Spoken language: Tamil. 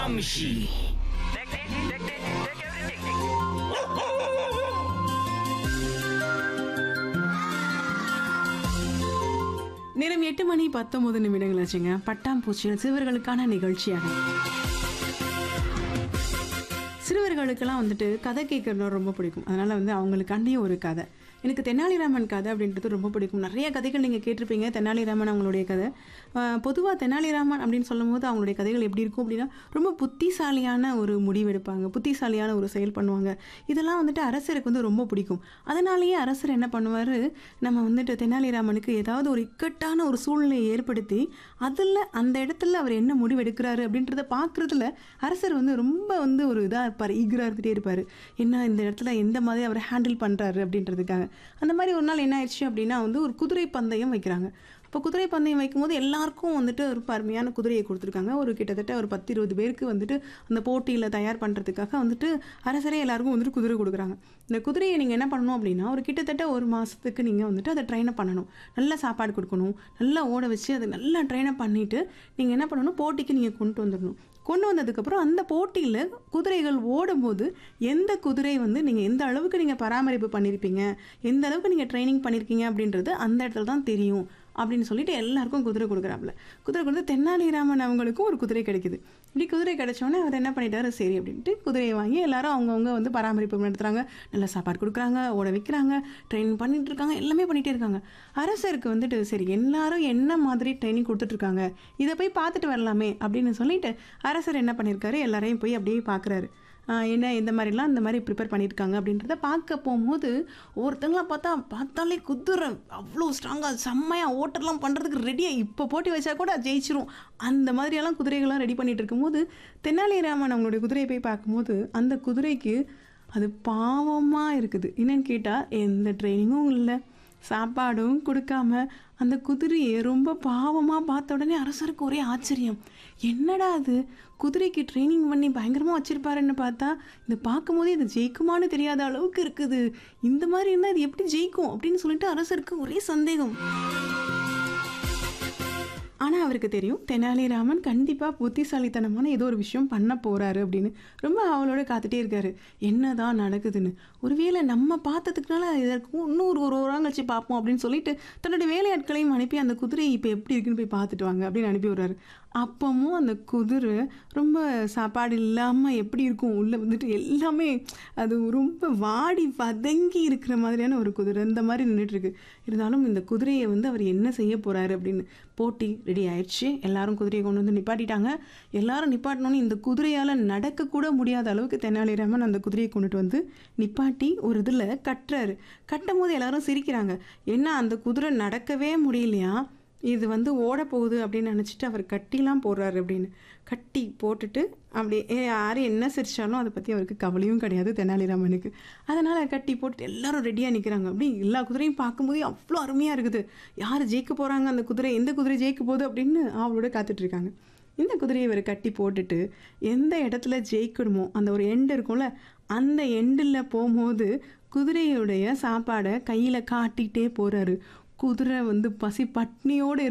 Gramsci. Take, take, take, take, take everything. நேரம் எட்டு மணி பத்தொன்பது நிமிடங்கள் ஆச்சுங்க பட்டாம்பூச்சிகள் சிறுவர்களுக்கான நிகழ்ச்சியாக சிறுவர்களுக்கெல்லாம் வந்துட்டு கதை கேட்கறது ரொம்ப பிடிக்கும் அதனால் வந்து அவங்களுக்காண்டியே ஒரு கதை எனக்கு தெனாலிராமன் கதை அப்படின்றது ரொம்ப பிடிக்கும் நிறைய கதைகள் நீங்கள் கேட்டிருப்பீங்க தெனாலிராமன் அவங்களுடைய கதை பொதுவாக தெனாலிராமன் அப்படின்னு சொல்லும்போது அவங்களுடைய கதைகள் எப்படி இருக்கும் அப்படின்னா ரொம்ப புத்திசாலியான ஒரு முடிவெடுப்பாங்க புத்திசாலியான ஒரு செயல் பண்ணுவாங்க இதெல்லாம் வந்துட்டு அரசருக்கு வந்து ரொம்ப பிடிக்கும் அதனாலேயே அரசர் என்ன பண்ணுவார் நம்ம வந்துட்டு தெனாலிராமனுக்கு ஏதாவது ஒரு இக்கட்டான ஒரு சூழ்நிலையை ஏற்படுத்தி அதில் அந்த இடத்துல அவர் என்ன முடிவெடுக்கிறாரு அப்படின்றத பார்க்குறதுல அரசர் வந்து ரொம்ப வந்து ஒரு இதாக இருப்பார் ஈகராக இருந்துகிட்டே இருப்பார் என்ன இந்த இடத்துல எந்த மாதிரி அவர் ஹேண்டில் பண்ணுறாரு அப்படின்றதுக்காக அந்த மாதிரி ஒரு நாள் என்ன ஆயிடுச்சு அப்படின்னா வந்து ஒரு குதிரை பந்தயம் வைக்கிறாங்க இப்போ குதிரை பந்தயம் வைக்கும்போது எல்லாருக்கும் வந்துட்டு ஒரு அருமையான குதிரையை கொடுத்துருக்காங்க ஒரு கிட்டத்தட்ட ஒரு பத்து இருபது பேருக்கு வந்துட்டு அந்த போட்டியில் தயார் பண்ணுறதுக்காக வந்துட்டு அரசரே எல்லாருக்கும் வந்துட்டு குதிரை கொடுக்குறாங்க இந்த குதிரையை நீங்கள் என்ன பண்ணணும் அப்படின்னா ஒரு கிட்டத்தட்ட ஒரு மாதத்துக்கு நீங்கள் வந்துட்டு அதை ட்ரெயினப் பண்ணணும் நல்ல சாப்பாடு கொடுக்கணும் நல்லா ஓட வச்சு அதை நல்லா ட்ரெயினப் பண்ணிவிட்டு நீங்கள் என்ன பண்ணணும் போட்டிக்கு நீங்கள் கொண்டு வந்துடணும் கொண்டு வந்ததுக்கப்புறம் அந்த போட்டியில் குதிரைகள் ஓடும்போது எந்த குதிரை வந்து நீங்கள் எந்த அளவுக்கு நீங்கள் பராமரிப்பு பண்ணியிருப்பீங்க எந்த அளவுக்கு நீங்கள் ட்ரைனிங் பண்ணியிருக்கீங்க அப்படின்றது அந்த இடத்துல தான் தெரியும் அப்படின்னு சொல்லிட்டு எல்லாருக்கும் குதிரை கொடுக்குறாப்புல குதிரை கொடுத்து தென்னாலிராமன் அவங்களுக்கும் ஒரு குதிரை கிடைக்குது இப்படி குதிரை கிடைச்சோன்னே அவர் என்ன பண்ணிட்டாரு சரி அப்படின்ட்டு குதிரையை வாங்கி எல்லாரும் அவங்கவுங்க வந்து பராமரிப்பு நடத்துகிறாங்க நல்லா சாப்பாடு கொடுக்குறாங்க ஓட வைக்கிறாங்க ட்ரெயின் பண்ணிட்டு இருக்காங்க எல்லாமே பண்ணிகிட்டே இருக்காங்க அரசருக்கு வந்துட்டு சரி எல்லாரும் என்ன மாதிரி ட்ரைனிங் கொடுத்துட்ருக்காங்க இதை போய் பார்த்துட்டு வரலாமே அப்படின்னு சொல்லிட்டு அரசர் என்ன பண்ணியிருக்காரு எல்லாரையும் போய் அப்படியே பார்க்குறாரு என்ன இந்த மாதிரிலாம் இந்த மாதிரி ப்ரிப்பேர் பண்ணியிருக்காங்க அப்படின்றத பார்க்க போகும்போது ஒருத்தங்களாம் பார்த்தா பார்த்தாலே குதிரை அவ்வளோ ஸ்ட்ராங்காக செம்மையாக ஓட்டர்லாம் பண்ணுறதுக்கு ரெடியாக இப்போ போட்டி வச்சா கூட ஜெயிச்சிரும் அந்த மாதிரியெல்லாம் குதிரைகள்லாம் ரெடி பண்ணிட்டு இருக்கும்போது தெனாலிராமன் அவங்களுடைய குதிரையை போய் பார்க்கும்போது அந்த குதிரைக்கு அது பாவமாக இருக்குது என்னன்னு கேட்டால் எந்த ட்ரைனிங்கும் இல்லை சாப்பாடும் கொடுக்காம அந்த குதிரையை ரொம்ப பாவமாக பார்த்த உடனே அரசருக்கு ஒரே ஆச்சரியம் என்னடா அது குதிரைக்கு ட்ரைனிங் பண்ணி பயங்கரமாக வச்சுருப்பாருன்னு பார்த்தா இது பார்க்கும்போதே இது ஜெயிக்குமான்னு தெரியாத அளவுக்கு இருக்குது இந்த மாதிரி இருந்தால் இது எப்படி ஜெயிக்கும் அப்படின்னு சொல்லிட்டு அரசருக்கு ஒரே சந்தேகம் ஆனால் அவருக்கு தெரியும் தெனாலிராமன் கண்டிப்பாக புத்திசாலித்தனமான ஏதோ ஒரு விஷயம் பண்ண போகிறாரு அப்படின்னு ரொம்ப அவளோட காத்துட்டே இருக்காரு என்னதான் நடக்குதுன்னு ஒருவேளை நம்ம பார்த்ததுக்குனால இதற்கு இன்னும் ஒரு ஒரு வாரம் கழிச்சு பார்ப்போம் அப்படின்னு சொல்லிட்டு தன்னோட வேலையாட்களையும் அனுப்பி அந்த குதிரை இப்போ எப்படி இருக்குன்னு போய் பார்த்துட்டு வாங்க அப்படின்னு அனுப்பி விடுறாரு அப்பவும் அந்த குதிரை ரொம்ப சாப்பாடு இல்லாமல் எப்படி இருக்கும் உள்ளே வந்துட்டு எல்லாமே அது ரொம்ப வாடி வதங்கி இருக்கிற மாதிரியான ஒரு குதிரை இந்த மாதிரி நின்றுட்டுருக்கு இருந்தாலும் இந்த குதிரையை வந்து அவர் என்ன செய்ய போகிறாரு அப்படின்னு போட்டி ரெடி ஆயிடுச்சு எல்லாரும் குதிரையை கொண்டு வந்து நிப்பாட்டிட்டாங்க எல்லாரும் நிப்பாட்டினோன்னு இந்த குதிரையால் நடக்கக்கூட முடியாத அளவுக்கு தெனாலிராமன் அந்த குதிரையை கொண்டுட்டு வந்து நிப்பாட்டி ஒரு இதில் கட்டுறாரு கட்டும் போது எல்லாரும் சிரிக்கிறாங்க என்ன அந்த குதிரை நடக்கவே முடியலையா இது வந்து ஓட போகுது அப்படின்னு நினச்சிட்டு அவர் கட்டிலாம் போடுறாரு அப்படின்னு கட்டி போட்டுட்டு அப்படியே யார் என்ன சிரிச்சாலும் அதை பற்றி அவருக்கு கவலையும் கிடையாது தெனாலிராமனுக்கு அதனால் கட்டி போட்டு எல்லாரும் ரெடியாக நிற்கிறாங்க அப்படி எல்லா குதிரையும் பார்க்கும்போது அவ்வளோ அருமையாக இருக்குது யார் ஜெயிக்க போகிறாங்க அந்த குதிரை எந்த குதிரை ஜெயிக்க போகுது அப்படின்னு அவளோட காத்துட்ருக்காங்க இந்த குதிரையை இவர் கட்டி போட்டுட்டு எந்த இடத்துல ஜெயிக்கணுமோ அந்த ஒரு எண்டு இருக்கும்ல அந்த எண்டில் போகும்போது குதிரையுடைய சாப்பாடை கையில் காட்டிகிட்டே போகிறாரு குதிரை வந்து பசி பட்னியோடு